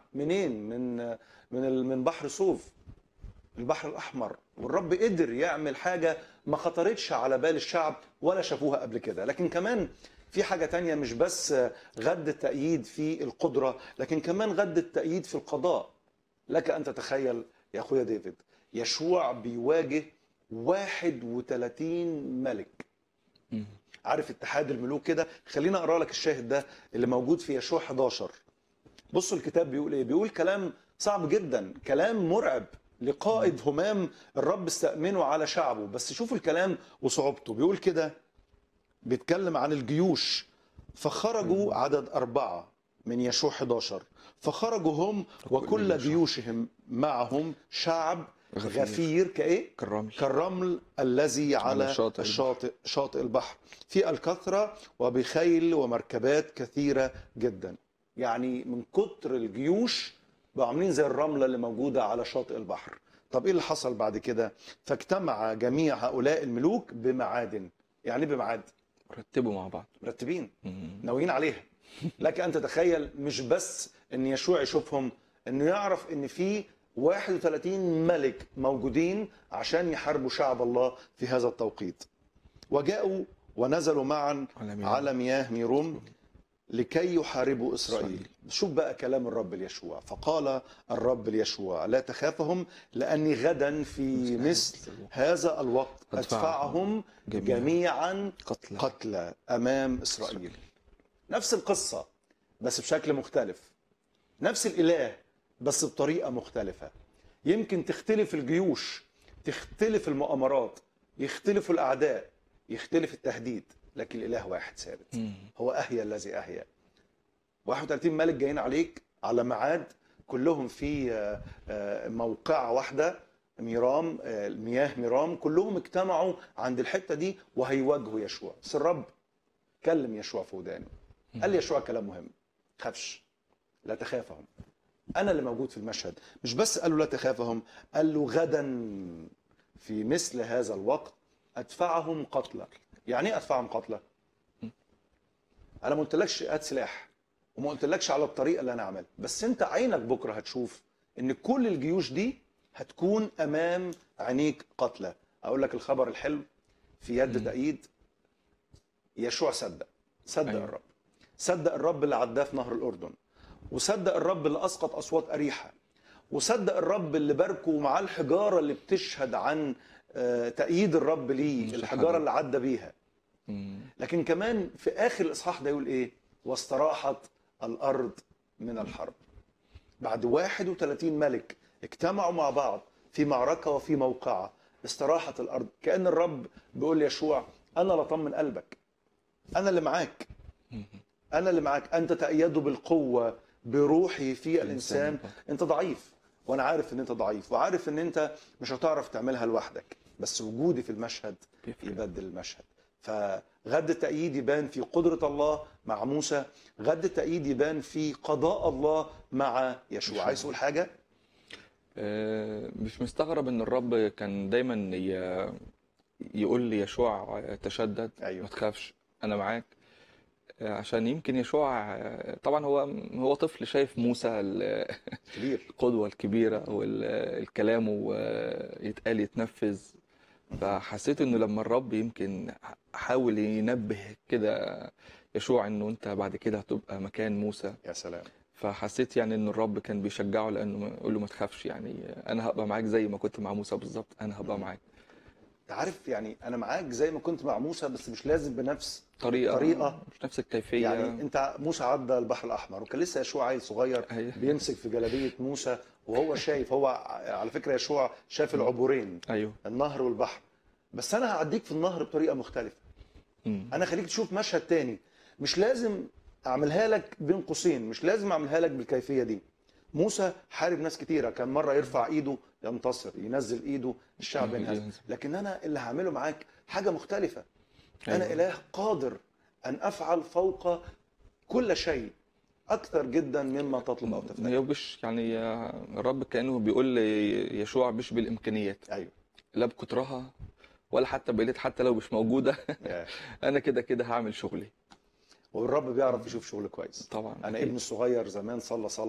منين من من ال- من بحر صوف البحر الاحمر والرب قدر يعمل حاجه ما خطرتش على بال الشعب ولا شافوها قبل كده لكن كمان في حاجه تانية مش بس غد التأييد في القدره لكن كمان غد التأييد في القضاء لك ان تتخيل يا اخويا ديفيد يشوع بيواجه 31 ملك مم. عارف اتحاد الملوك كده خلينا اقرا لك الشاهد ده اللي موجود في يشوع 11 بصوا الكتاب بيقول ايه بيقول كلام صعب جدا كلام مرعب لقائد همام الرب استأمنه على شعبه بس شوفوا الكلام وصعوبته بيقول كده بيتكلم عن الجيوش فخرجوا عدد أربعة من يشوع 11 فخرجوا هم وكل الجيوش. جيوشهم معهم شعب غفير. غفير كايه كالرمل كالرمل الذي على على شاطئ الشاطئ شاطئ البحر في الكثرة وبخيل ومركبات كثيرة جدا يعني من كتر الجيوش بقوا عاملين زي الرملة اللي موجودة على شاطئ البحر طب ايه اللي حصل بعد كده فاجتمع جميع هؤلاء الملوك بمعادن يعني إيه بمعاد رتبوا مع بعض مرتبين مم. ناويين عليها لك ان تتخيل مش بس ان يشوع يشوفهم انه يعرف ان في 31 ملك موجودين عشان يحاربوا شعب الله في هذا التوقيت وجاءوا ونزلوا معا على مياه. على مياه ميروم لكي يحاربوا إسرائيل إسرائيل. شوف بقى كلام الرب ليشوع فقال الرب ليشوع لا تخافهم لأني غدا في مثل هذا الوقت أدفعهم جميعاً. جميعا قتلى قتلى امام اسرائيل نفس القصه بس بشكل مختلف نفس الاله بس بطريقه مختلفه يمكن تختلف الجيوش تختلف المؤامرات يختلف الاعداء يختلف التهديد لكن الاله واحد ثابت مم. هو احيا الذي احيا 31 ملك جايين عليك على ميعاد كلهم في آه، آه، موقعة واحدة ميرام آه، المياه ميرام كلهم اجتمعوا عند الحتة دي وهيواجهوا يشوع بس الرب كلم يشوع في ودانه قال لي يشوع كلام مهم خافش لا تخافهم انا اللي موجود في المشهد مش بس قال له لا تخافهم قال له غدا في مثل هذا الوقت ادفعهم قتلى يعني ايه ادفعهم قتلى انا ما قلتلكش هات سلاح وما قلتلكش على الطريقه اللي انا اعملها بس انت عينك بكره هتشوف ان كل الجيوش دي هتكون امام عينيك قتلى اقول لك الخبر الحلو في يد مم. تأييد يشوع صدق صدق أيوة. الرب صدق الرب اللي عداه في نهر الاردن وصدق الرب اللي اسقط اصوات اريحه وصدق الرب اللي باركه معاه الحجاره اللي بتشهد عن آه، تأييد الرب ليه مش الحجاره حاجة. اللي عدى بيها مم. لكن كمان في اخر الاصحاح ده يقول ايه واستراحت الارض من الحرب بعد 31 ملك اجتمعوا مع بعض في معركه وفي موقعه استراحت الارض كان الرب بيقول ليشوع انا اللي اطمن قلبك انا اللي معاك مم. انا اللي معاك انت تأيد بالقوه بروحي في الانسان انت ضعيف وانا عارف ان انت ضعيف وعارف ان انت مش هتعرف تعملها لوحدك بس وجودي في المشهد بيفرق. يبدل المشهد فغد التأييد يبان في قدرة الله مع موسى غد التأييد يبان في قضاء الله مع يشوع يشوع. عايز تقول حاجة؟ آه، مش مستغرب ان الرب كان دايما ي- يقول لي يشوع تشدد أيوه. ما تخافش انا معاك آه، عشان يمكن يشوع آه، طبعا هو هو طفل شايف موسى ال- كبير القدوة الكبيرة والكلام ويتقال يتنفذ فحسيت انه لما الرب يمكن حاول ينبه كده يشوع انه انت بعد كده هتبقى مكان موسى يا سلام فحسيت يعني ان الرب كان بيشجعه لانه يقول له ما تخافش يعني انا هبقى معاك زي ما كنت مع موسى بالظبط انا هبقى معاك انت عارف يعني انا معاك زي ما كنت مع موسى بس مش لازم بنفس طريقة طريقة. مش نفس الكيفية يعني انت موسى عدى البحر الاحمر وكان لسه يشوع عيل صغير أيوة. بيمسك في جلابيه موسى وهو شايف هو على فكره يشوع شاف العبورين ايوه النهر والبحر بس انا هعديك في النهر بطريقه مختلفه مم. انا خليك تشوف مشهد تاني مش لازم اعملها لك بين قوسين مش لازم اعملها لك بالكيفيه دي موسى حارب ناس كتيره كان مره يرفع ايده ينتصر ينزل ايده الشعب مم. ينهزم لكن انا اللي هعمله معاك حاجه مختلفه انا أيوة. اله قادر ان افعل فوق كل شيء اكثر جدا مما تطلب او تفتكر هي مش يعني الرب كانه بيقول لي يشوع مش بالامكانيات ايوه لا بكترها ولا حتى بقيت حتى لو مش موجوده يا. انا كده كده هعمل شغلي والرب بيعرف يشوف شغل كويس طبعا انا أكيد. ابني الصغير زمان صلى صلاه